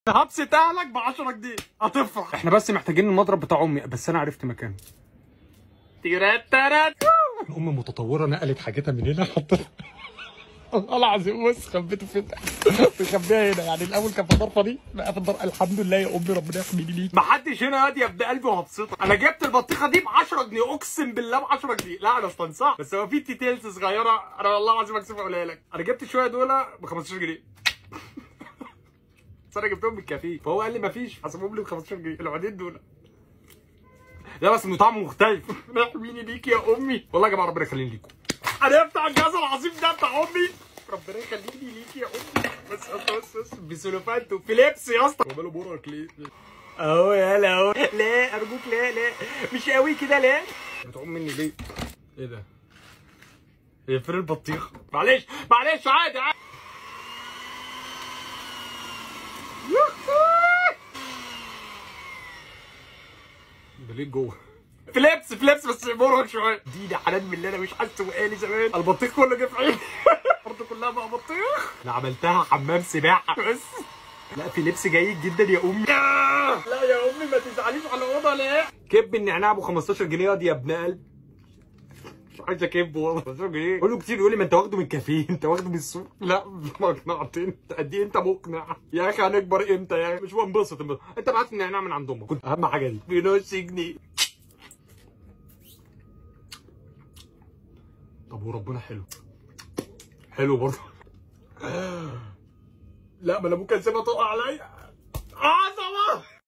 هبسط اهلك ب 10 جنيه هتفرح احنا بس محتاجين المضرب بتاع امي بس انا عرفت مكانه تيرات ترات ام متطوره نقلت حاجتها من هنا حطها الله العظيم بص خبيته فين مخبيها هنا يعني الاول كان في الضرفه دي بقى في الضرفه الحمد لله يا امي ربنا يحميني ليك ما حدش هنا هادي يا ابن قلبي وهبسطك انا جبت البطيخه دي ب 10 جنيه اقسم بالله ب 10 جنيه لا انا استنصح بس هو في تيتيلز صغيره انا والله العظيم اكسب اقولها لك انا جبت شويه دول ب 15 جنيه بس انا جبتهم بالكافيه فهو قال لي مفيش حسبهم لي ب 15 جنيه العودين دول لا بس انه طعمه مختلف يحميني ليك يا امي والله يا جماعه ربنا يخليني ليكم انا بتاع الجهاز العظيم ده بتاع امي ربنا يخليني ليك يا امي بس بس بس, بس بسلوفانت وفيليبس يا اسطى هو ماله برك ليه؟ اهو يالا اهو لا ارجوك لا لا مش قوي كده لا بتعوم مني ليه؟ ايه ده؟ ايه فين البطيخ؟ معلش معلش عادي عادي ده ليه جوه فليبس فليبس بس مرهق شويه دي ده حنان من اللي انا مش حاسه بقالي زمان البطيخ كله جه في عيني برضه كلها بقى بطيخ انا عملتها حمام سباحه بس لا في لبس جيد جدا يا امي لا يا امي ما تزعليش على اوضه لا كب النعناع ابو 15 جنيه دي يا ابن قلب مش عايز اكب والله 15 جنيه كله كتير يقول لي ما انت واخده من كافيه انت واخده من السوق لا ما اقنعتني انت قد ايه انت مقنع يا اخي هنكبر امتى يا اخي مش بنبسط انبسط. انت بعت لي النعناع من عند امك كنت اهم حاجه دي بنص جنيه طب وربنا حلو حلو برضه لا ما انا ممكن اسيبها تقع عليا عظمه